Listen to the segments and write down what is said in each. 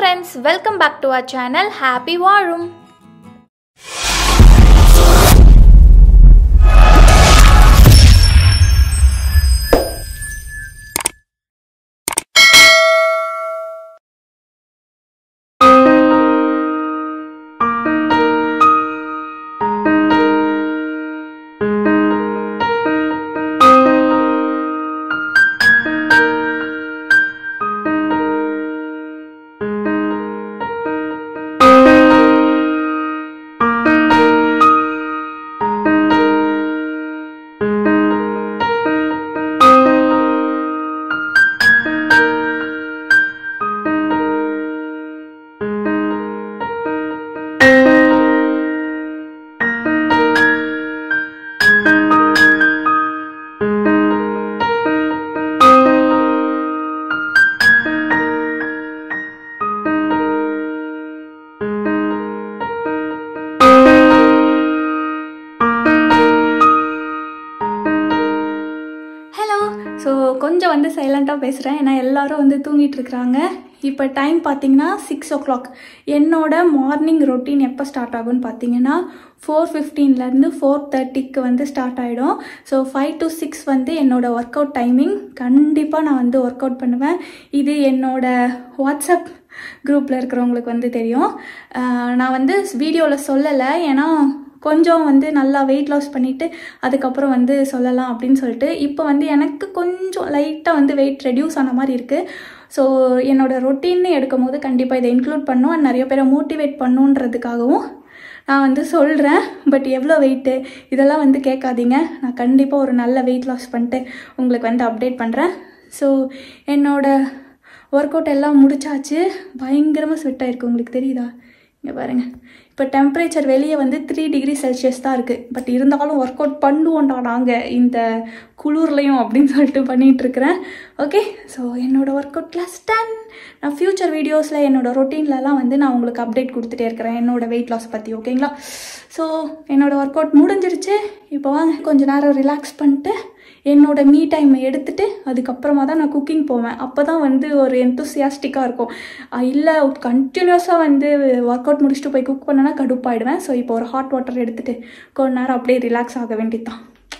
Friends welcome back to our channel happy வாழும் hello so கொஞ்சம் வந்து சைலண்ட்டாக பேசுகிறேன் ஏன்னா எல்லாரும் வந்து தூங்கிட்டு இருக்கிறாங்க இப்போ டைம் பார்த்தீங்கன்னா சிக்ஸ் ஓ கிளாக் என்னோட மார்னிங் ரொட்டீன் எப்போ ஸ்டார்ட் ஆகும்னு பார்த்தீங்கன்னா ஃபோர் ஃபிஃப்டீன்லேருந்து ஃபோர் தேர்ட்டிக்கு வந்து ஸ்டார்ட் ஆகிடும் ஸோ ஃபைவ் டு சிக்ஸ் வந்து என்னோட ஒர்க் அவுட் டைமிங் கண்டிப்பாக நான் வந்து ஒர்க் அவுட் பண்ணுவேன் இது என்னோட வாட்ஸ்அப் குரூப்பில் இருக்கிறவங்களுக்கு வந்து தெரியும் ஆஹ் நான் வந்து வீடியோவில் சொல்லலை ஏன்னா கொஞ்சம் வந்து நல்லா வெயிட் லாஸ் பண்ணிவிட்டு அதுக்கப்புறம் வந்து சொல்லலாம் அப்படின்னு சொல்லிட்டு இப்போ வந்து எனக்கு கொஞ்சம் லைட்டாக வந்து வெயிட் ரெடியூஸ் ஆன மாதிரி இருக்குது ஸோ என்னோடய ரொட்டீன்னு எடுக்கும் போது கண்டிப்பாக இதை இன்க்ளூட் பண்ணும் and நிறைய பேரை மோட்டிவேட் பண்ணுன்றதுக்காகவும் நான் வந்து சொல்கிறேன் பட் எவ்வளோ வெயிட்டு இதெல்லாம் வந்து கேட்காதீங்க நான் கண்டிப்பாக ஒரு நல்ல வெயிட் லாஸ் பண்ணிட்டு உங்களுக்கு வந்து அப்டேட் பண்ணுறேன் ஸோ என்னோட ஒர்க் அவுட் எல்லாம் முடிச்சாச்சு பயங்கரமாக ஸ்வெட் ஆயிருக்கு உங்களுக்கு தெரியுதா இங்கே பாருங்கள் இப்போ டெம்பரேச்சர் வெளியே வந்து த்ரீ டிகிரி செல்சியஸ் தான் இருக்குது பட் இருந்தாலும் ஒர்க் அவுட் பண்ணுவோம்டா நாங்கள் இந்த குளிர்லையும் அப்படின்னு சொல்லிட்டு பண்ணிகிட்ருக்கிறேன் ஓகே ஸோ என்னோட ஒர்க் அவுட் கிளாஸ் டன் நான் ஃப்யூச்சர் வீடியோஸில் என்னோட ரொட்டீன்லலாம் வந்து நான் உங்களுக்கு அப்டேட் கொடுத்துட்டே இருக்கிறேன் என்னோட வெயிட் லாஸ் பற்றி ஓகேங்களா ஸோ என்னோட ஒர்க் அவுட் முடிஞ்சிருச்சு இப்போ வாங்க கொஞ்ச நேரம் ரிலாக்ஸ் பண்ணிட்டு என்னோட மீ டைமை எடுத்துட்டு அதுக்கப்புறமா தான் நான் குக்கிங் போவேன் அப்போ தான் வந்து ஒரு எந்தூசியாஸ்டிக்காக இருக்கும் இல்லை கண்டினியூஸாக வந்து ஒர்க் அவுட் முடிச்சுட்டு போய் குக் பண்ணனா கடுப்பாயிடுவேன் ஸோ இப்போ ஒரு ஹாட் வாட்டர் எடுத்துட்டு கொஞ்ச நேரம் அப்படியே ரிலாக்ஸ் ஆக வேண்டியதுதான்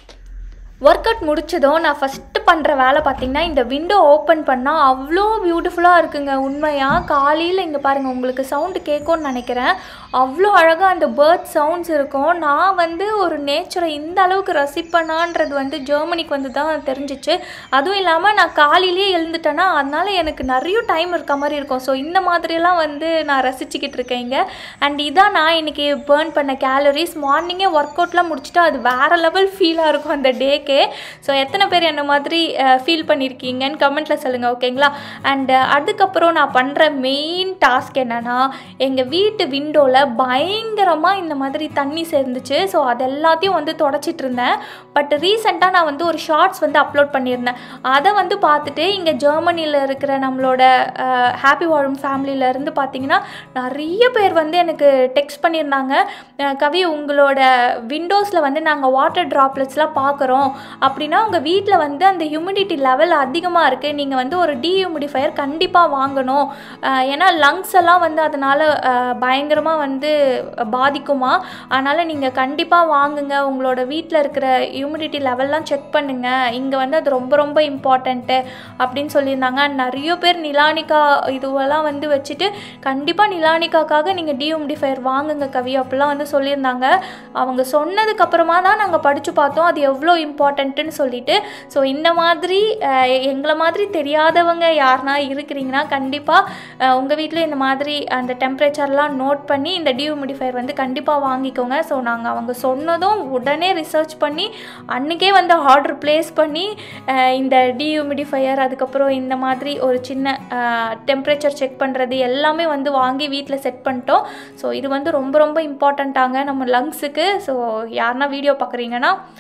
ஒர்க் அவுட் முடிச்சதும் நான் ஃபஸ்ட்டு பண்ணுற வேலை பார்த்தீங்கன்னா இந்த விண்டோ ஓப்பன் பண்ணால் அவ்வளோ பியூட்டிஃபுல்லாக இருக்குங்க உண்மையாக காலையில் இங்கே பாருங்கள் உங்களுக்கு சவுண்டு கேட்கும்னு நினைக்கிறேன் அவ்வளோ அழகாக அந்த பேர்ட் சவுண்ட்ஸ் இருக்கும் நான் வந்து ஒரு நேச்சரை இந்த அளவுக்கு ரசிப்பேனான்றது வந்து ஜெர்மனிக்கு வந்து தான் தெரிஞ்சிச்சு அதுவும் இல்லாமல் நான் காலையிலேயே எழுந்துட்டேன்னா அதனால எனக்கு நிறைய டைம் இருக்க மாதிரி இருக்கும் ஸோ இந்த மாதிரியெல்லாம் வந்து நான் ரசிச்சுக்கிட்டு இருக்கேன் இங்கே அண்ட் இதான் நான் இன்றைக்கி பேர்ன் பண்ண கேலரிஸ் மார்னிங்கே ஒர்க் அவுட்லாம் முடிச்சுட்டு அது வேறு லெவல் ஃபீலாக இருக்கும் அந்த டேக்கே ஸோ எத்தனை பேர் என்ன மாதிரி ஃபீல் பண்ணியிருக்கீங்கன்னு கமெண்ட்டில் சொல்லுங்கள் ஓகேங்களா அண்ட் அதுக்கப்புறம் நான் பண்ணுற மெயின் டாஸ்க் என்னென்னா எங்கள் வீட்டு விண்டோவில் பயங்கரமாக இந்த மாதிரி தண்ணி சேர்ந்துச்சு ஸோ அது எல்லாத்தையும் வந்து தொடச்சிட்டு இருந்தேன் பட் ரீசெண்டாக நான் வந்து ஒரு ஷார்ட்ஸ் வந்து அப்லோட் பண்ணியிருந்தேன் அதை வந்து பார்த்துட்டு இங்கே ஜெர்மனியில் இருக்கிற நம்மளோட ஹாப்பி வாழும் ஃபேமிலியிலேருந்து பார்த்தீங்கன்னா நிறைய பேர் வந்து எனக்கு டெக்ஸ்ட் பண்ணியிருந்தாங்க அஹ் கவி உங்களோட விண்டோஸில் வந்து நாங்கள் வாட்டர் ட்ராப்லெட்ஸ்லாம் பார்க்குறோம் அப்படின்னா உங்கள் வீட்டில் வந்து அந்த ஹியூமிடிட்டி லெவல் அதிகமாக இருக்குது நீங்கள் வந்து ஒரு டீஹியூமிடிஃபையர் கண்டிப்பாக வாங்கணும் அஹ் ஏன்னா லங்ஸ் எல்லாம் வந்து அதனால் பயங்கரமாக வந்து பாதிக்குமா அதனால் நீங்கள் கண்டிப்பாக வாங்குங்க உங்களோட வீட்டில் இருக்கிற ஹியூமிடிட்டி லெவல்லாம் செக் பண்ணுங்கள் இங்கே வந்து அது ரொம்ப ரொம்ப இம்பார்ட்டண்ட்டு அப்படின்னு சொல்லியிருந்தாங்க நிறைய பேர் நிலானிகா இதுவெல்லாம் வந்து வச்சுட்டு கண்டிப்பாக நிலானிகாக்காக நீங்கள் டீஹியூமிடிஃபையர் வாங்குங்க கவி அப்படிலாம் வந்து சொல்லியிருந்தாங்க அவங்க சொன்னதுக்கு அப்புறமா தான் நாங்கள் படித்து பார்த்தோம் அது எவ்வளோ இம்பார்ட்டன்ட்டுன்னு சொல்லிட்டு ஸோ இந்த மாதிரி அஹ், எங்களை மாதிரி தெரியாதவங்க யாருனா இருக்கிறீங்கன்னா கண்டிப்பாக உங்கள் வீட்டில் இந்த மாதிரி அந்த டெம்பரேச்சர்லாம் நோட் பண்ணி இந்த டியூமிடிஃபையர் வந்து கண்டிப்பாக வாங்கிக்கோங்க ஸோ நாங்கள் அவங்க சொன்னதும் உடனே ரிசர்ச் பண்ணி அன்றைக்கே வந்து ஆர்டர் ப்ளேஸ் பண்ணி அஹ், இந்த டியூமிடிஃபையர் அதுக்கப்புறம் இந்த மாதிரி ஒரு சின்ன டெம்பரேச்சர் செக் பண்ணுறது எல்லாமே வந்து வாங்கி வீட்டில் செட் பண்ணிட்டோம் ஸோ இது வந்து ரொம்ப ரொம்ப இம்பார்ட்டண்ட்டாங்க நம்ம லங்ஸுக்கு ஸோ யாருன்னா வீடியோ பார்க்குறீங்கன்னா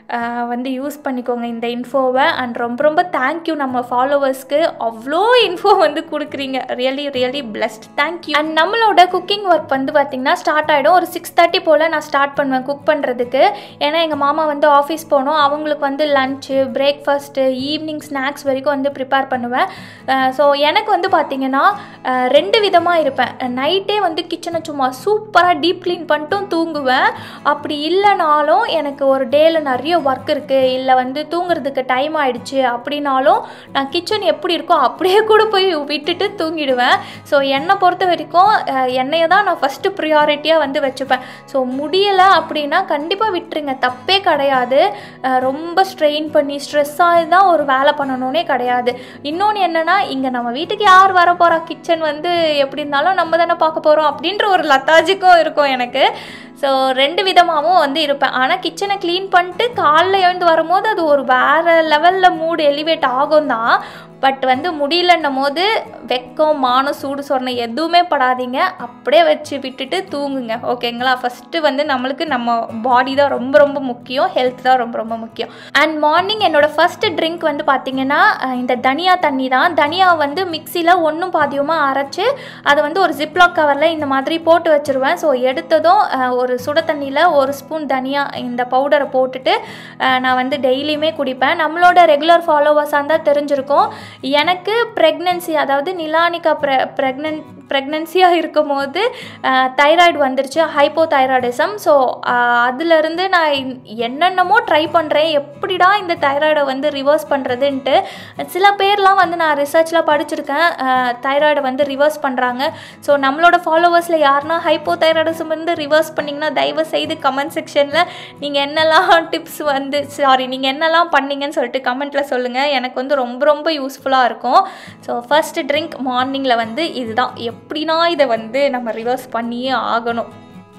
அஹ், வந்து யூஸ் பண்ணிக்கோங்க இந்த இன்ஃபோவை அண்ட் ரொம்ப ரொம்ப தேங்க்யூ நம்ம ஃபாலோவர்ஸ்க்கு அவ்வளோ இன்ஃபோ வந்து கொடுக்குறீங்க really really blessed thank you and நம்மளோட குக்கிங் ஒர்க் வந்து பார்த்திங்கன்னா ஸ்டார்ட் ஆகிடும் ஒரு சிக்ஸ் தேர்ட்டி போல் நான் ஸ்டார்ட் பண்ணுவேன் குக் பண்ணுறதுக்கு ஏன்னா எங்கள் மாமா வந்து ஆஃபீஸ் போகணும் அவங்களுக்கு வந்து லஞ்சு பிரேக்ஃபாஸ்ட்டு ஈவினிங் ஸ்நாக்ஸ் வரைக்கும் வந்து ப்ரிப்பேர் பண்ணுவேன் ஸோ எனக்கு வந்து பார்த்திங்கன்னா அஹ், ரெண்டு விதமாக இருப்பேன் நைட்டே வந்து கிச்சனை சும்மா சூப்பராக டீப் க்ளீன் பண்ணிட்டும் தூங்குவேன் அப்படி இல்லைனாலும் எனக்கு ஒரு டேயில் நிறைய ஒர்க் இருக்குது இல்லை வந்து தூங்குறதுக்கு டைம் ஆயிடுச்சு அப்படின்னாலும் நான் கிச்சன் எப்படி இருக்கோ அப்படியே கூட போய் விட்டுட்டு தூங்கிடுவேன் ஸோ என்னை பொறுத்த வரைக்கும் அஹ், என்னைய தான் நான் ஃபஸ்ட்டு ப்ரியாரிட்டியாக வந்து வச்சுப்பேன் ஸோ முடியலை அப்படின்னா கண்டிப்பாக விட்டுருங்க தப்பே கிடையாது அஹ், ரொம்ப ஸ்ட்ரெயின் பண்ணி ஸ்ட்ரெஸ் ஆகி தான் ஒரு வேலை பண்ணணும்னே கிடையாது இன்னொன்று என்னென்னா இங்கே நம்ம வீட்டுக்கு யார் வர போகிறா கிச்சன் வந்து எப்படி இருந்தாலும் நம்ம தானே பார்க்க போகிறோம் அப்படின்ற ஒரு லத்தாஜிக்கும் இருக்கும் எனக்கு ஸோ ரெண்டு விதமாகவும் வந்து இருப்பேன் ஆனால் கிச்சனை க்ளீன் பண்ணிட்டு காலைல எழுந்து வரும்போது அது ஒரு வேறு லெவலில் மூடு எலிவேட் ஆகும் தான் பட் வந்து முடியலன்னும் போது வெக்கம் மானம் சூடு சொரணை எதுவுமே படாதீங்க அப்படியே வச்சு விட்டுட்டு தூங்குங்க ஓகேங்களா ஃபஸ்ட்டு வந்து நம்மளுக்கு நம்ம பாடி தான் ரொம்ப ரொம்ப முக்கியம் ஹெல்த் தான் ரொம்ப ரொம்ப முக்கியம் அண்ட் மார்னிங் என்னோட ஃபஸ்ட்டு ட்ரிங்க் வந்து பார்த்தீங்கன்னா அஹ், இந்த தனியா தண்ணி தான் தனியா வந்து மிக்சியில் ஒன்றும் பாதியமாக அரைச்சி அதை வந்து ஒரு ஜிப்லாக் கவரில் இந்த மாதிரி போட்டு வச்சுருவேன் ஸோ எடுத்ததும் அஹ், ஒரு சுட தண்ணியில் ஒரு ஸ்பூன் தனியா இந்த பவுடரை போட்டுட்டு அஹ், நான் வந்து டெய்லியுமே குடிப்பேன் நம்மளோட ரெகுலர் ஃபாலோவர்ஸாக இருந்தால் தெரிஞ்சிருக்கும் எனக்கு ப்ரெக்னென்சி அதாவது நிலானிகா ப்ரெ ப்ரெக்னென்ட் ப்ரெக்னென்சியாக இருக்கும் போது தைராய்டு வந்துருச்சு ஹைப்போ தைராய்டிசம் ஸோ அதுலேருந்து நான் இன்- என்னென்னமோ ட்ரை பண்ணுறேன் எப்படிடா இந்த தைராய்டை வந்து ரிவர்ஸ் பண்ணுறதுன்ட்டு சில பேர்லாம் வந்து நான் ரிசர்ச்சில் படிச்சிருக்கேன் தைராய்டை வந்து ரிவர்ஸ் பண்ணுறாங்க ஸோ நம்மளோட ஃபாலோவர்ஸில் யாருன்னா ஹைப்போ தைராய்டிசம் வந்து ரிவர்ஸ் பண்ணிங்கன்னா தயவு செய்து கமெண்ட் செக்ஷனில் நீங்கள் என்னெல்லாம் டிப்ஸ் வந்து சாரி நீங்கள் என்னெல்லாம் பண்ணீங்கன்னு சொல்லிட்டு கமெண்ட்டில் சொல்லுங்கள் எனக்கு வந்து ரொம்ப ரொம்ப யூஸ்ஃபுல்லாக இருக்கும் ஸோ ஃபர்ஸ்ட் ட்ரிங்க் மார்னிங்கில் வந்து இதுதான் எப்படின்னா இதை வந்து நம்ம ரிவர்ஸ் பண்ணியே ஆகணும்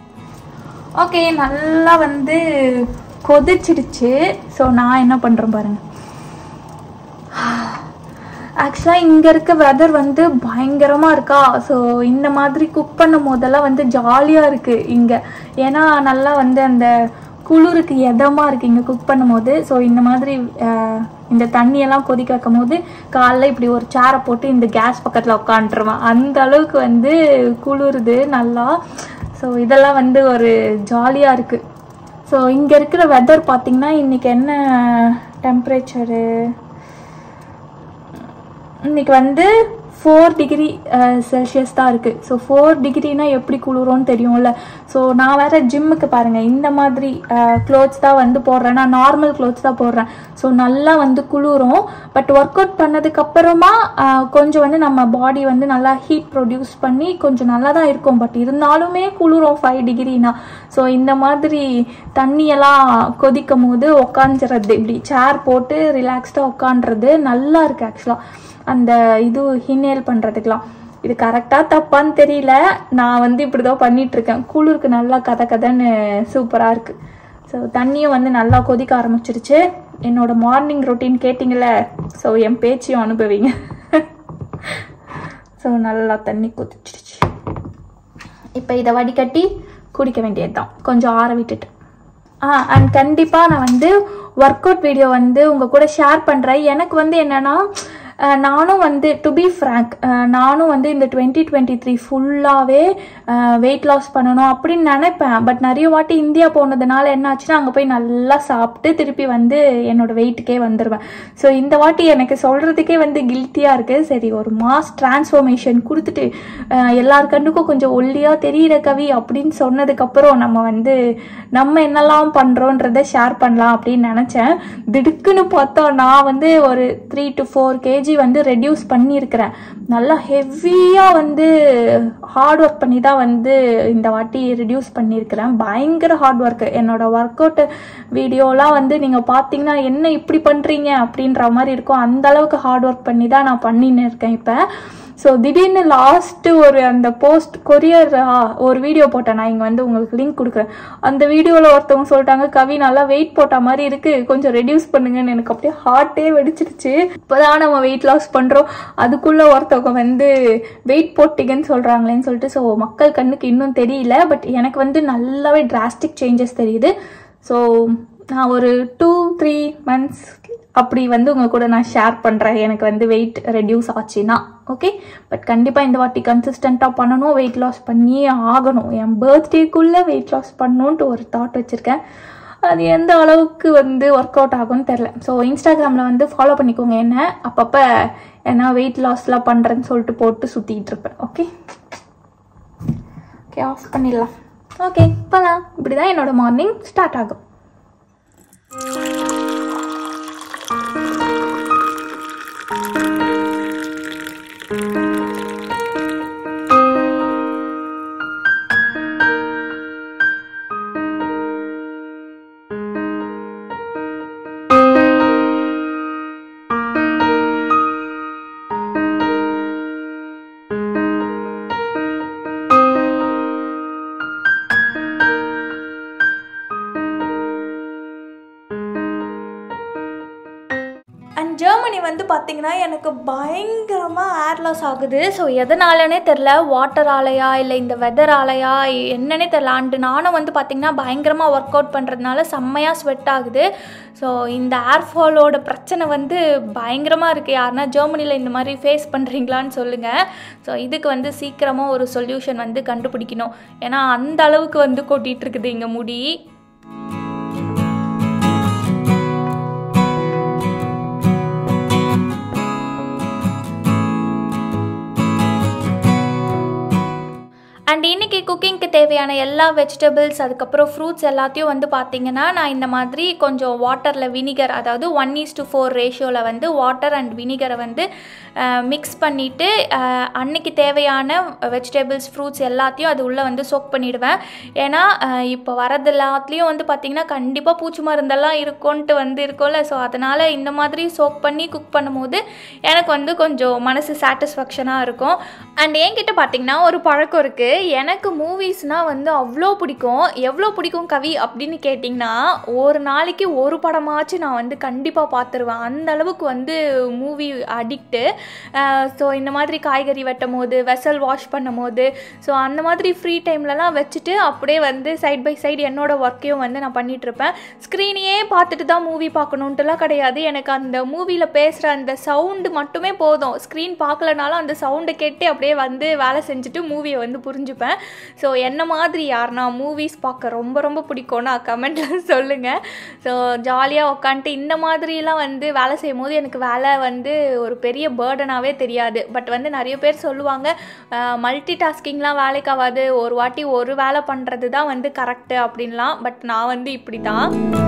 ஓகே நல்லா வந்து கொதிச்சிடுச்சு ஸோ நான் என்ன பண்ணுறேன் பாருங்கள் ஆக்சுவலாக இங்கே இருக்க வெதர் வந்து பயங்கரமாக இருக்கா ஸோ இந்த மாதிரி குக் பண்ணும் போதெல்லாம் வந்து ஜாலியாக இருக்குது இங்கே ஏன்னா நல்லா வந்து அந்த குளிருக்கு எதமாக இருக்குது இங்கே குக் பண்ணும்போது ஸோ இந்த மாதிரி அஹ், இந்த தண்ணியெல்லாம் கொதிக்க வைக்கும் போது காலைல இப்படி ஒரு சேரை போட்டு இந்த கேஸ் பக்கத்தில் உட்காந்துருவேன் அந்த அளவுக்கு வந்து குளிருது நல்லா ஸோ இதெல்லாம் வந்து ஒரு ஜாலியாக இருக்குது ஸோ இங்கே இருக்கிற வெதர் பார்த்திங்கன்னா இன்றைக்கி என்ன டெம்பரேச்சரு இன்னைக்கு வந்து ஃபோர் டிகிரி செல்சியஸ் தான் இருக்குது ஸோ ஃபோர் டிகிரினா எப்படி குளிரும்னு தெரியும்ல ஸோ நான் வேற ஜிம்முக்கு பாருங்கள் இந்த மாதிரி க்ளோத்ஸ் தான் வந்து போடுறேன் நான் நார்மல் க்ளோத்ஸ் தான் போடுறேன் ஸோ நல்லா வந்து குளிரும் பட் ஒர்க் அவுட் பண்ணதுக்கப்புறமா கொஞ்சம் வந்து நம்ம பாடி வந்து நல்லா ஹீட் ப்ரொடியூஸ் பண்ணி கொஞ்சம் நல்லா தான் இருக்கும் பட் இருந்தாலுமே குளிரும் ஃபைவ் டிகிரினா ஸோ இந்த மாதிரி தண்ணியெல்லாம் கொதிக்கும் போது உக்காந்துறது இப்படி சேர் போட்டு ரிலாக்ஸ்டாக உட்காண்றது நல்லா இருக்கு ஆக்சுவலாக அந்த இது ஹினேல் பண்ணுறதுக்கெலாம் இது கரெக்டாக தப்பான்னு தெரியல நான் வந்து இப்படி தான் பண்ணிகிட்ருக்கேன் குளிருக்கு நல்லா கதை கதைன்னு சூப்பராக இருக்குது ஸோ தண்ணியும் வந்து நல்லா கொதிக்க ஆரம்பிச்சிருச்சு என்னோட மார்னிங் ரொட்டீன் கேட்டிங்கள ஸோ என் பேச்சையும் அனுபவிங்க ஸோ நல்லா தண்ணி கொதிச்சிருச்சு இப்போ இதை வடிகட்டி குடிக்க வேண்டியது தான் கொஞ்சம் ஆற விட்டுட்டு ஆ அண்ட் கண்டிப்பாக நான் வந்து ஒர்க் அவுட் வீடியோ வந்து உங்கள் கூட ஷேர் பண்ணுறேன் எனக்கு வந்து என்னென்னா அஹ், நானும் வந்து டு பி ஃப்ரேங்க் நானும் வந்து இந்த டுவெண்ட்டி டுவெண்ட்டி த்ரீ ஃபுல்லாகவே வெயிட் லாஸ் பண்ணணும் அப்படின்னு நினைப்பேன் பட் நிறைய வாட்டி இந்தியா போனதுனால என்ன ஆச்சுன்னா அங்கே போய் நல்லா சாப்பிட்டு திருப்பி வந்து என்னோட வெயிட்டுக்கே வந்துடுவேன் ஸோ இந்த வாட்டி எனக்கு சொல்கிறதுக்கே வந்து கில்ட்டியாக இருக்குது சரி ஒரு மாஸ் டிரான்ஸ்ஃபர்மேஷன் கொடுத்துட்டு அஹ், எல்லார் கண்ணுக்கும் கொஞ்சம் ஒல்லியாக தெரியிற கவி அப்படின்னு சொன்னதுக்கப்புறம் நம்ம வந்து நம்ம என்னெல்லாம் பண்ணுறோன்றதை ஷேர் பண்ணலாம் அப்படின்னு நினச்சேன் திடுக்குன்னு பார்த்தோம் நான் வந்து ஒரு த்ரீ டு ஃபோர் கேஜி வந்து ரெடியூஸ் பண்ணியிருக்கிறேன் நல்லா ஹெவியாக வந்து ஹார்ட் ஒர்க் பண்ணி தான் வந்து இந்த வாட்டி ரெடியூஸ் பண்ணியிருக்கிறேன் பயங்கர ஹார்ட் ஒர்க் என்னோட ஒர்க் அவுட் வீடியோலாம் வந்து நீங்கள் பார்த்தீங்கன்னா என்ன இப்படி பண்ணுறீங்க அப்படின்ற மாதிரி இருக்கும் அந்த அளவுக்கு ஹார்ட் ஒர்க் பண்ணி தான் நான் பண்ணின்னு இருக்கேன் இப்போ ஸோ திடீர்னு லாஸ்ட்டு ஒரு அந்த போஸ்ட் கொரியர் ஒரு வீடியோ போட்டேன் நான் இங்கே வந்து உங்களுக்கு லிங்க் கொடுக்குறேன் அந்த வீடியோவில் ஒருத்தவங்க சொல்லிட்டாங்க கவி நல்லா வெயிட் போட்ட மாதிரி இருக்குது கொஞ்சம் ரெடியூஸ் பண்ணுங்கன்னு எனக்கு அப்படியே ஹார்ட்டே வெடிச்சிருச்சு இப்போதான் நம்ம வெயிட் லாஸ் பண்ணுறோம் அதுக்குள்ளே ஒருத்தவங்க வந்து வெயிட் போட்டீங்கன்னு சொல்கிறாங்களேன்னு சொல்லிட்டு ஸோ மக்கள் கண்ணுக்கு இன்னும் தெரியல பட் எனக்கு வந்து நல்லாவே டிராஸ்டிக் சேஞ்சஸ் தெரியுது ஸோ நான் ஒரு டூ த்ரீ மந்த்ஸ் அப்படி வந்து உங்கள் கூட நான் ஷேர் பண்ணுறேன் எனக்கு வந்து வெயிட் ரெடியூஸ் ஆச்சுன்னா ஓகே பட் கண்டிப்பாக இந்த வாட்டி கன்சிஸ்டண்ட்டாக பண்ணணும் வெயிட் லாஸ் பண்ணியே ஆகணும் என் பர்த்டேக்குள்ளே வெயிட் லாஸ் பண்ணணுன்ட்டு ஒரு தாட் வச்சுருக்கேன் அது எந்த அளவுக்கு வந்து ஒர்க் அவுட் ஆகும்னு தெரில ஸோ இன்ஸ்டாகிராமில் வந்து ஃபாலோ பண்ணிக்கோங்க என்ன அப்பப்போ ஏன்னா வெயிட் லாஸ்லாம் பண்ணுறேன்னு சொல்லிட்டு போட்டு சுற்றிக்கிட்டு இருப்பேன் ஓகே ஓகே ஆஃப் பண்ணிடலாம் ஓகே இப்போலாம் இப்படி தான் என்னோட மார்னிங் ஸ்டார்ட் ஆகும் அண்ட் ஜெர்மனி வந்து பார்த்திங்கன்னா எனக்கு பயங்கரமாக ஏர் லாஸ் ஆகுது ஸோ எதனாலனே தெரில வாட்டர் ஆலையா இல்லை இந்த வெதர் ஆலையா என்னன்னே தெரில அண்டு நானும் வந்து பார்த்திங்கன்னா பயங்கரமாக ஒர்க் அவுட் பண்ணுறதுனால செம்மையாக ஸ்வெட் ஆகுது ஸோ இந்த ஏர்ஃபாலோட பிரச்சனை வந்து பயங்கரமாக இருக்குது யாருன்னா ஜெர்மனியில் இந்த மாதிரி ஃபேஸ் பண்ணுறீங்களான்னு சொல்லுங்கள் ஸோ இதுக்கு வந்து சீக்கிரமாக ஒரு சொல்யூஷன் வந்து கண்டுபிடிக்கணும் ஏன்னா அந்த அளவுக்கு வந்து கொட்டிகிட்டு இருக்குது இங்கே முடி அண்ட் இன்றைக்கி குக்கிங்க்கு தேவையான எல்லா வெஜிடபிள்ஸ் அதுக்கப்புறம் ஃப்ரூட்ஸ் எல்லாத்தையும் வந்து பார்த்திங்கன்னா நான் இந்த மாதிரி கொஞ்சம் வாட்டரில் வினிகர் அதாவது ஒன் ஈஸ் டு ஃபோர் ரேஷியோவில் வந்து வாட்டர் அண்ட் வினிகரை வந்து மிக்ஸ் பண்ணிவிட்டு அன்னைக்கு தேவையான வெஜிடபிள்ஸ் ஃப்ரூட்ஸ் எல்லாத்தையும் அது உள்ளே வந்து சோக் பண்ணிவிடுவேன் ஏன்னா இப்போ வரது எல்லாத்துலேயும் வந்து பார்த்திங்கன்னா கண்டிப்பாக பூச்சி மருந்தெல்லாம் இருக்கும்ன்ட்டு வந்து இருக்கும்ல ஸோ அதனால் இந்த மாதிரி சோக் பண்ணி குக் பண்ணும்போது எனக்கு வந்து கொஞ்சம் மனசு சாட்டிஸ்ஃபேக்ஷனாக இருக்கும் அண்ட் என்கிட்ட பார்த்திங்கன்னா ஒரு பழக்கம் இருக்குது எனக்கு மூவிஸ்னால் வந்து அவ்வளோ பிடிக்கும் எவ்வளோ பிடிக்கும் கவி அப்படின்னு கேட்டிங்கன்னா ஒரு நாளைக்கு ஒரு படமாச்சு நான் வந்து கண்டிப்பாக பார்த்துருவேன் அந்த அளவுக்கு வந்து மூவி அடிக்ட்டு ஸோ இந்த மாதிரி காய்கறி வெட்டும் போது வெசல் வாஷ் பண்ணும் போது ஸோ அந்த மாதிரி ஃப்ரீ டைம்லலாம் வச்சுட்டு அப்படியே வந்து சைட் பை சைடு என்னோட ஒர்க்கையும் வந்து நான் பண்ணிகிட்ருப்பேன் ஸ்க்ரீனையே பார்த்துட்டு தான் மூவி பார்க்கணுன்ட்டுலாம் கிடையாது எனக்கு அந்த மூவியில் பேசுகிற அந்த சவுண்டு மட்டுமே போதும் ஸ்க்ரீன் பார்க்கலனாலும் அந்த சவுண்டை கேட்டு அப்படியே வந்து வேலை செஞ்சுட்டு மூவியை வந்து புரிஞ்சுப்பேன் ஸோ என்ன மாதிரி யாருனா மூவிஸ் பார்க்க ரொம்ப ரொம்ப பிடிக்கும்னா கமெண்ட்டில் சொல்லுங்கள் ஸோ ஜாலியாக உட்காந்துட்டு இந்த மாதிரிலாம் வந்து வேலை செய்யும் போது எனக்கு வேலை வந்து ஒரு பெரிய பேர்டனாகவே தெரியாது பட் வந்து நிறைய பேர் சொல்லுவாங்க மல்டி டாஸ்கிங்லாம் வேலைக்கு ஆகாது ஒரு வாட்டி ஒரு வேலை பண்ணுறது தான் வந்து கரெக்டு அப்படின்லாம் பட் நான் வந்து இப்படி தான்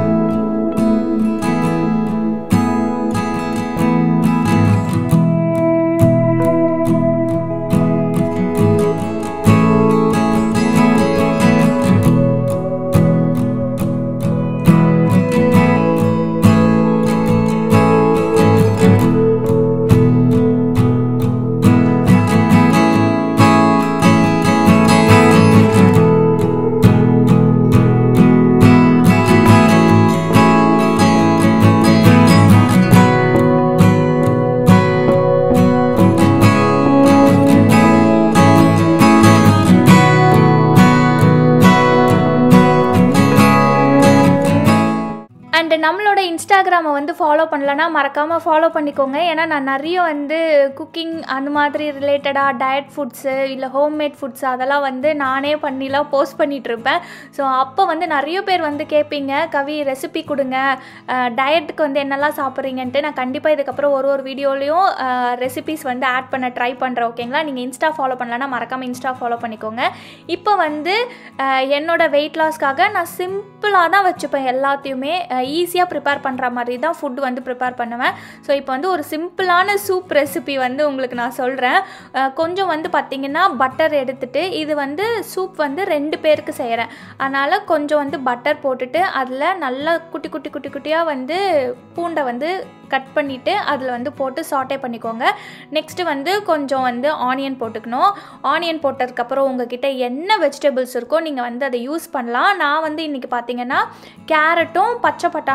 அண்டு நம்மளோட இன்ஸ்டாகிராமை வந்து ஃபாலோ பண்ணலன்னா மறக்காமல் ஃபாலோ பண்ணிக்கோங்க ஏன்னா நான் நிறைய வந்து குக்கிங் அந்த மாதிரி ரிலேட்டடாக டயட் ஃபுட்ஸு இல்லை ஹோம்மேட் ஃபுட்ஸ் அதெல்லாம் வந்து நானே பண்ணிலாம் போஸ்ட் பண்ணிகிட்ருப்பேன் ஸோ அப்போ வந்து நிறைய பேர் வந்து கேட்பீங்க கவி ரெசிபி கொடுங்க டயட்டுக்கு வந்து என்னெல்லாம் சாப்பிட்றீங்கன்ட்டு நான் கண்டிப்பாக இதுக்கப்புறம் ஒரு ஒரு வீடியோலையும் ரெசிபிஸ் வந்து ஆட் பண்ண ட்ரை பண்ணுறேன் ஓகேங்களா நீங்கள் இன்ஸ்டா ஃபாலோ பண்ணலன்னா மறக்காமல் இன்ஸ்டா ஃபாலோ பண்ணிக்கோங்க இப்போ வந்து என்னோட வெயிட் லாஸ்க்காக நான் சிம்பிளாக தான் வச்சுப்பேன் எல்லாத்தையுமே ஈஸியாக ப்ரிப்பேர் பண்ணுற மாதிரி தான் ஃபுட் வந்து ப்ரிப்பேர் பண்ணுவேன் ஸோ இப்போ வந்து ஒரு சிம்பிளான சூப் ரெசிபி வந்து உங்களுக்கு நான் சொல்கிறேன் கொஞ்சம் வந்து பார்த்திங்கன்னா பட்டர் எடுத்துட்டு இது வந்து சூப் வந்து ரெண்டு பேருக்கு செய்கிறேன் அதனால் கொஞ்சம் வந்து பட்டர் போட்டுட்டு அதில் நல்லா குட்டி குட்டி குட்டி குட்டியாக வந்து பூண்டை வந்து கட் பண்ணிவிட்டு அதில் வந்து போட்டு சாட்டே பண்ணிக்கோங்க நெக்ஸ்ட்டு வந்து கொஞ்சம் வந்து ஆனியன் போட்டுக்கணும் ஆனியன் போட்டதுக்கப்புறம் உங்ககிட்ட என்ன வெஜிடபிள்ஸ் இருக்கோ நீங்கள் வந்து அதை யூஸ் பண்ணலாம் நான் வந்து இன்றைக்கி பார்த்தீங்கன்னா கேரட்டும் பச்சை பட்டாணி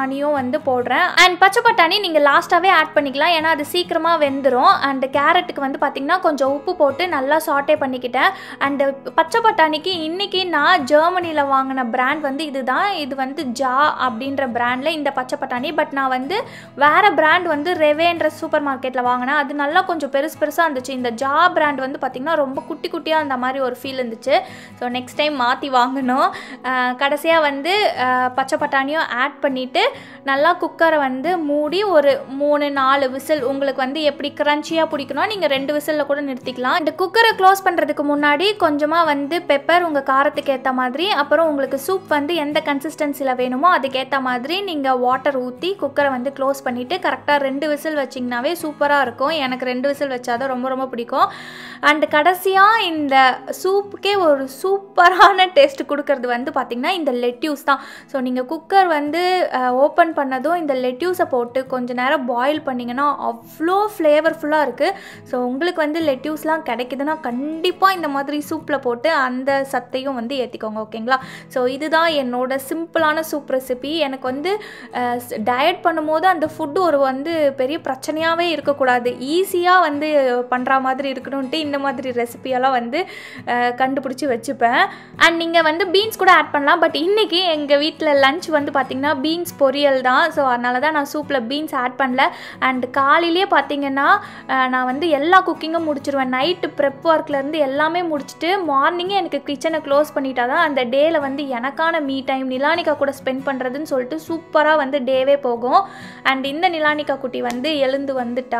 பட்டாணியும் வந்து போடுறேன் அண்ட் பச்சை பட்டாணி நீங்கள் லாஸ்ட்டாகவே ஆட் பண்ணிக்கலாம் ஏன்னா அது சீக்கிரமாக வெந்துடும் அண்ட் கேரட்டுக்கு வந்து பார்த்திங்கன்னா கொஞ்சம் உப்பு போட்டு நல்லா சாட்டே பண்ணிக்கிட்டேன் அண்டு பச்சை பட்டாணிக்கு இன்றைக்கி நான் ஜெர்மனியில் வாங்கின பிராண்ட் வந்து இதுதான் இது வந்து ஜா அப்படின்ற பிராண்டில் இந்த பச்சை பட்டாணி பட் நான் வந்து வேறு பிராண்ட் வந்து ரெவேன்ற சூப்பர் மார்க்கெட்டில் வாங்கினேன் அது நல்லா கொஞ்சம் பெருசு பெருசாக இருந்துச்சு இந்த ஜா பிராண்ட் வந்து பார்த்திங்கன்னா ரொம்ப குட்டி குட்டியாக அந்த மாதிரி ஒரு ஃபீல் இருந்துச்சு ஸோ நெக்ஸ்ட் டைம் மாற்றி வாங்கணும் கடைசியாக வந்து அஹ், பச்சை பட்டாணியும் ஆட் பண்ணிவிட்டு நல்லா குக்கரை வந்து மூடி ஒரு மூணு நாலு விசில் உங்களுக்கு வந்து எப்படி க்ரன்ச்சியாக பிடிக்கணும் நீங்கள் ரெண்டு விசிலில் கூட நிறுத்திக்கலாம் இந்த குக்கரை க்ளோஸ் பண்ணுறதுக்கு முன்னாடி கொஞ்சமாக வந்து பெப்பர் உங்கள் காரத்துக்கு ஏற்ற மாதிரி அப்புறம் உங்களுக்கு சூப் வந்து எந்த கன்சிஸ்டன்சியில் வேணுமோ அதுக்கேற்ற மாதிரி நீங்கள் வாட்டர் ஊற்றி குக்கரை வந்து க்ளோஸ் பண்ணிவிட்டு கரெக்டாக ரெண்டு விசில் வச்சிங்கனாவே சூப்பராக இருக்கும் எனக்கு ரெண்டு விசில் வச்சாதான் ரொம்ப ரொம்ப பிடிக்கும் அண்ட் கடைசியாக இந்த சூப்புக்கே ஒரு சூப்பரான டேஸ்ட் கொடுக்கறது வந்து பார்த்திங்கன்னா இந்த லெட்யூஸ் தான் ஸோ நீங்கள் குக்கர் வந்து ஓப்பன் பண்ணதும் இந்த லெட்யூஸை போட்டு கொஞ்ச நேரம் பாயில் பண்ணிங்கன்னா அவ்வளோ ஃப்ளேவர்ஃபுல்லாக இருக்குது ஸோ உங்களுக்கு வந்து லெட்யூஸ்லாம் கிடைக்குதுன்னா கண்டிப்பாக இந்த மாதிரி சூப்பில் போட்டு அந்த சத்தையும் வந்து ஏற்றிக்கோங்க ஓகேங்களா ஸோ இதுதான் என்னோட சிம்பிளான சூப் ரெசிபி எனக்கு வந்து டயட் பண்ணும்போது அந்த ஃபுட்டு ஒரு வந்து பெரிய பிரச்சனையாகவே இருக்கக்கூடாது ஈஸியாக வந்து பண்ணுற மாதிரி இருக்கணும்ன்ட்டு இந்த மாதிரி ரெசிபியெல்லாம் வந்து அஹ், கண்டுபிடிச்சி வச்சுப்பேன் அண்ட் நீங்கள் வந்து பீன்ஸ் கூட ஆட் பண்ணலாம் பட் இன்றைக்கி எங்கள் வீட்டில் லஞ்ச் வந்து பார்த்திங்கன்னா பீன்ஸ் பொரியல் தான் ஸோ அதனால தான் நான் சூப்பில் பீன்ஸ் ஆட் பண்ணல அண்ட் காலையிலேயே பார்த்தீங்கன்னா அஹ், நான் வந்து எல்லா குக்கிங்கும் முடிச்சிருவேன் நைட்டு ப்ரெப் ஒர்க்லேருந்து எல்லாமே முடிச்சுட்டு மார்னிங்கே எனக்கு கிச்சனை க்ளோஸ் பண்ணிட்டா தான் அந்த டேயில் வந்து எனக்கான மீ டைம் நிலானிகா கூட ஸ்பெண்ட் பண்ணுறதுன்னு சொல்லிட்டு சூப்பராக வந்து டேவே போகும் அண்ட் இந்த நிலானிகா குட்டி வந்து எழுந்து வந்துட்டா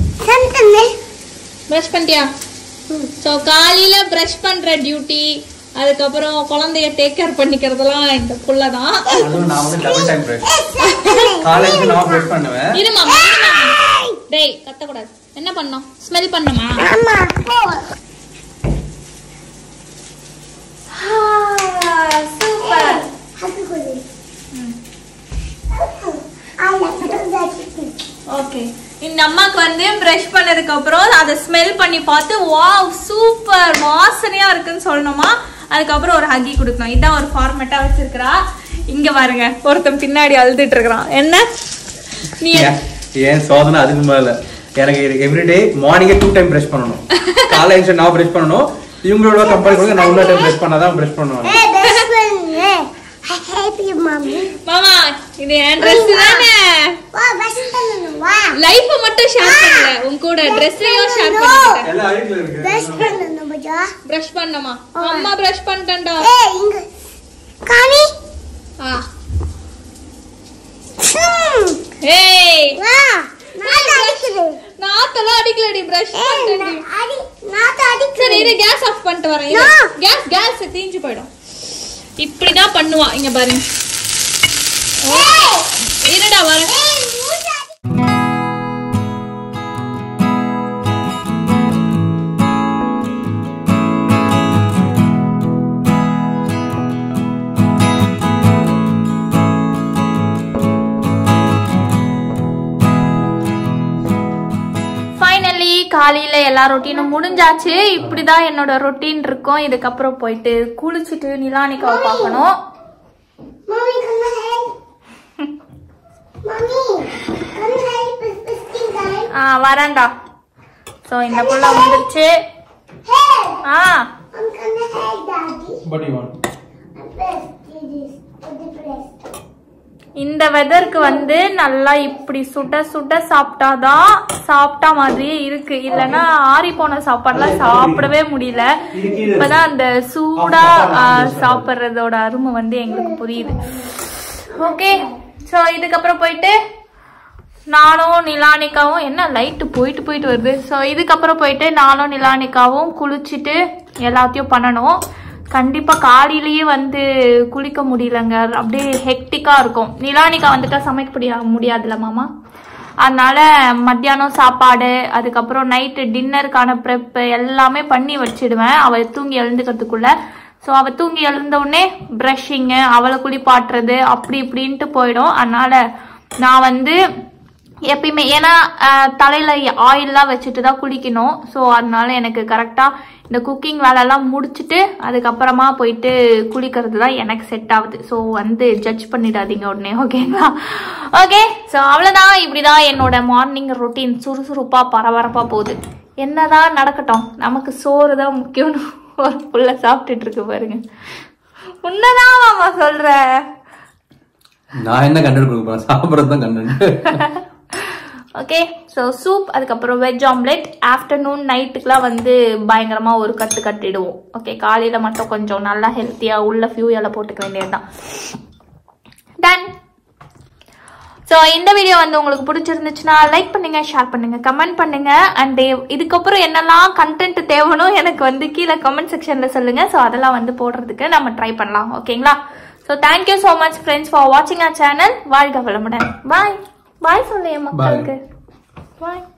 ப்ரஷ் பண்ணிட்டியா ஸோ காலையில் ப்ரஷ் பண்ணுற டியூட்டி அதுக்கப்புறம் குழந்தைய டேக் கேர் பண்ணிக்கிறதெல்லாம் இந்த புள்ள தான் அதுவும் நான் வந்து டபுள் டைம் பிரஷ் காலேஜ்க்கு நான் பிரஷ் பண்ணுவேன் இருமா டேய் கத்தக்கூடாது என்ன பண்ணோம் ஸ்மெல் பண்ணுமா சூப்பர் ஓகே இந்த அம்மாக்கு வந்து ப்ரஷ் பண்ணதுக்கு அப்புறம் அதை ஸ்மெல் பண்ணி பார்த்து வாவ் சூப்பர் வாசனையா இருக்குன்னு சொல்லணுமா அதுக்கப்புறம் ஒரு ஹக்கி கொடுக்கணும் இதான் ஒரு ஃபார்மேட்டா வச்சிருக்கிறா இங்க பாருங்க ஒருத்தன் பின்னாடி அழுதுட்டு இருக்கிறான் என்ன நீ ஏன் ஏன் சோதனை அதுக்கு மேல எனக்கு எவ்ரிடே மார்னிங்கே டூ டைம் பிரஷ் பண்ணணும் காலேஜ் நான் பிரஷ் பண்ணணும் இவங்களோட கம்பேர் கூட நான் உள்ள டைம் பிரஷ் பண்ணாதான் பிரஷ் பண்ணுவேன் மாமா இது என் ட்ரெஸ் தானே லைஃப மட்டும் ஷேர் பண்ணல உன் கூட ட்ரெஸ்ஸையும் ஷேர் பண்ணிட்டேன் எல்லாம் அழுக்குல இருக்கு பிரஷ் பண்ணமா அம்மா பிரஷ் பண்ணிட்டேன்டா ஆ ஏய் நாத்தெல்லாம் அடிக்கலடி பிரஷ் பண்ணிட்டேன் சரி இரு கேஸ் ஆஃப் பண்ணிட்டு வரேன் இரு. கேஸ் கேஸ் தீஞ்சு போயிடும் இப்படிதான் பண்ணுவா இங்க பாருங்க ஓ, இருடா வரேன் ஃபைனலி காலையில் எல்லா ரொட்டீனும் முடிஞ்சாச்சு இப்படி தான் என்னோட ரொட்டீன் இருக்கும் இதுக்கப்புறம் போயிட்டு குளிச்சுட்டு நிலானிக்காவை பார்க்கணும் ஆ வரேன்டா ஸோ இந்த புள்ள வந்துருச்சு ஆ பட் யூ வாண்ட் இந்த வெதருக்கு வந்து நல்லா இப்படி சுட சுட சாப்பிட்டாதான் சாப்பிட்டா மாதிரியே இருக்கு இல்லைன்னா ஆறி போன சாப்பாடுலாம் சாப்பிடவே முடியல இப்பதான் அந்த சூடா ஆ, சாப்பிடுறதோட அருமை வந்து எங்களுக்கு புரியுது ஓகே ஸோ இதுக்கப்புறம் போயிட்டு நானும் நிலானிக்காவும் என்ன லைட்டு போயிட்டு போயிட்டு வருது ஸோ இதுக்கப்புறம் போயிட்டு நானும் நிலானிக்காவும் குளிச்சுட்டு எல்லாத்தையும் பண்ணணும் கண்டிப்பாக காலையிலேயே வந்து குளிக்க முடியலங்க அப்படியே ஹெக்டிக்காக இருக்கும் நிலானிக்கா வந்துட்டா சமைக்க முடியா முடியாதுல்ல மாமா அதனால மத்தியானம் சாப்பாடு அதுக்கப்புறம் நைட்டு டின்னருக்கான ப்ரெப்பு எல்லாமே பண்ணி வச்சிடுவேன் அவள் தூங்கி எழுந்துக்கிறதுக்குள்ள ஸோ அவள் தூங்கி எழுந்த உடனே ப்ரஷிங்கு அவளை குளிப்பாட்டுறது அப்படி இப்படின்ட்டு போயிடும் அதனால நான் வந்து எப்பயுமே ஏன்னா அஹ், தலையில ஆயில்லாம் வச்சுட்டு தான் குளிக்கணும் ஸோ அதனால எனக்கு கரெக்டாக இந்த குக்கிங் வேலைலாம் முடிச்சுட்டு அதுக்கப்புறமா போயிட்டு குளிக்கிறது தான் எனக்கு செட் ஆகுது ஸோ வந்து ஜட்ஜ் பண்ணிடாதீங்க உடனே ஓகேங்களா ஓகே ஸோ அவ்வளோதான் இப்படி தான் என்னோட மார்னிங் ரொட்டீன் சுறுசுறுப்பாக பரபரப்பாக போகுது என்னதான் நடக்கட்டும் நமக்கு சோறு தான் முக்கியம்னு ஒரு புள்ள சாப்பிட்டுட்டு இருக்கு பாருங்க உன்னதான் மாமா சொல்ற நான் என்ன கண்டென்ட் கொடுக்க போறேன் சாப்பிட்றது தான் கண்டென்ட் ஓகே ஸோ சூப் அதுக்கப்புறம் வெஜ் ஆம்லெட் ஆஃப்டர்நூன் நைட்டுக்கெலாம் வந்து பயங்கரமாக ஒரு கட்டு கட்டிடுவோம் ஓகே காலையில் மட்டும் கொஞ்சம் நல்லா ஹெல்த்தியாக உள்ள ஃபியூயலை போட்டுக்க வேண்டியது தான் டன் ஸோ இந்த வீடியோ வந்து உங்களுக்கு பிடிச்சிருந்துச்சுன்னா லைக் பண்ணுங்க ஷேர் பண்ணுங்க கமெண்ட் பண்ணுங்க அண்ட் இதுக்கப்புறம் என்னெல்லாம் கண்டென்ட் தேவனோ எனக்கு வந்து கீழே கமெண்ட் செக்ஷன்ல சொல்லுங்க ஸோ அதெல்லாம் வந்து போடுறதுக்கு நம்ம ட்ரை பண்ணலாம் ஓகேங்களா so thank you so much friends for வாட்சிங் ஆர் சேனல் வாழ்க வளமுடன் பாய் பாய் சொல்லுங்க மக்களுக்கு பாய்